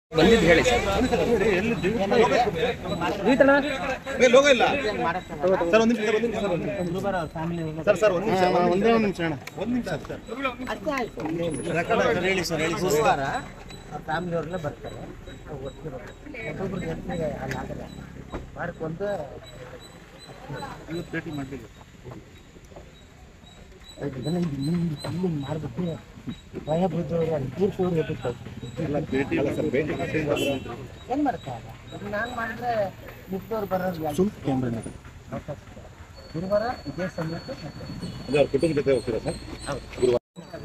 ಬಂದಿದ್ದು ಹೇಳಿ ಸರ್ ಏ, ಲೋಗೋ ಇಲ್ಲ ಸರ್ ಒಂದು ನಿಮಿಷ ಸರ್ ಒಂದು ನಿಮಿಷ ಸರ್ ಸರ್ ಒಂದು ನಿಮಿಷ ಒಂದೇ ಒಂದು ನಿಮಿಷ ಅಣ್ಣ ಒಂದು ನಿಮಿಷ ಸರ್ ರೆಕಾರ್ಡ್ ಹೇಳಿ ಸರ್ ಹೇಳಿ ಸರ್ ಗುರುವಾರ ಫ್ಯಾಮಿಲಿಯವರೆಲ್ಲ ಬರ್ತಾರೆ ಒಟ್ಟಿಗೆ ಒಬ್ಬೊಬ್ರು ಜೊತೆಗೆ ಅಲ್ಲಿ ಆಗಲ್ಲ ವಾರಕ್ಕೊಂದು ಇವತ್ತು ಭೇಟಿ ಮಾಡಲಿಲ್ಲ ಇದನ್ನ ಇಲ್ಲಿ ಮಾಡ್ಬಿಟ್ಟು ಭಯ ಬಿದ್ದವ್ರು ಅಲ್ಲಿ ತೀರ್ಸೋರು ಎದುರ್ತಾರೆ ಇಲ್ಲ ಭೇಟಿ ಇಲ್ಲ ಸರ್ ಭೇಟಿ ಏನು ಮಾಡ್ತಾರೆ ನಾನು ಮಾಡಿದ್ರೆ ಮುಗ್ದವ್ರು ಬರೋರು ಯಾರು? ಸುಮ್ ಕ್ಯಾಮ್ರಾ ಅವಕಾಶ ಇದೆ. ಗುರುವಾರ ಇದೇ ಸಮಯಕ್ಕೆ ಮತ್ತೆ ಅದೇ ಅವ್ರ ಕುಟುಂಬ ಜೊತೆ ಹೋಗ್ತೀರಾ ಸರ್ ಗುರುವಾರ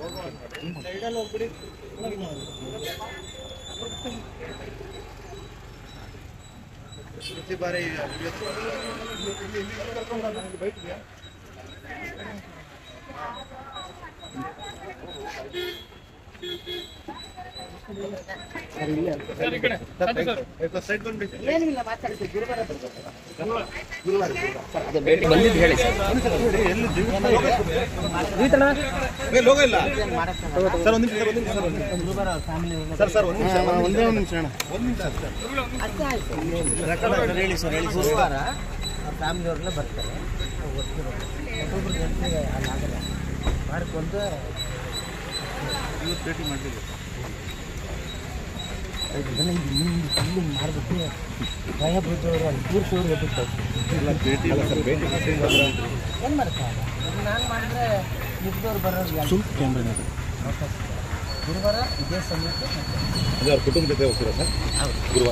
ಪ್ರತಿ ಬಾರಿ ಸೈಡ್ ಬಂದ್ಬಿಟ್ಟು ಏನಿಲ್ಲ ಮಾತಾಡ್ತೀವಿ ಗುರುವಾರ ಬರ್ಬೇಕು ಭೇಟಿ ಬಂದಿದ್ದು ಹೇಳಿ ಸರ್ ಏ, ಲೋಗೋ ಇಲ್ಲ ಮಾಡಕ್ಕೆ ಸರ್ ಒಂದು ನಿಮಿಷ ಸರ್ ಒಂದು ನಿಮಿಷ ಸರ್ ಒಂದು ನಿಮಿಷ ಗುರುವಾರ ಫ್ಯಾಮಿಲಿಯವರೆಲ್ಲ ಸರ್ ಸರ್ ಒಂದು ನಿಮಿಷ ಒಂದೇ ಒಂದು ನಿಮಿಷ ಅಣ್ಣ ಒಂದು ನಿಮಿಷ ಸರ್ ಅಷ್ಟೇ ಆಯ್ತು ರೆಕಾರ್ಡ್ ಹೇಳಿ ಸರ್ ಹೇಳಿ ಸರ್ ಗುರುವಾರ ಫ್ಯಾಮಿಲಿಯವರೆಲ್ಲ ಬರ್ತಾರೆ ಒಟ್ಟಿಗೆ ಒಬ್ಬೊಬ್ರು ಜೊತೆಗೆ ಅಲ್ಲಿ ಆಗಲ್ಲ ವಾರಕ್ಕೊಂದು ಇವತ್ತು ಭೇಟಿ ಮಾಡಲಿಲ್ಲ ಇದನ್ನ ಇಲ್ಲಿ ಮಾಡ್ಬಿಟ್ಟು ಭಯ ಬಿದ್ದವ್ರು ಅಲ್ಲಿ ತೀರ್ಸೋರು ಎದುರ್ತಾರೆ ಇಲ್ಲ ಭೇಟಿ ಇಲ್ಲ ಸರ್ ಭೇಟಿ ಏನು ಮಾಡ್ತಾರೆ ನಾನು ಮಾಡಿದ್ರೆ ಮುಗ್ದವ್ರು ಬರೋರು ಯಾರು? ಸುಮ್ ಕ್ಯಾಮ್ರಾ ಅವಕಾಶ ಇದೆ. ಗುರುವಾರ ಇದೇ ಸಮಯಕ್ಕೆ ಮತ್ತೆ ಅದೇ ಅವ್ರ ಕುಟುಂಬ ಜೊತೆ ಹೋಗ್ತೀರಾ ಸರ್ ಗುರುವಾರ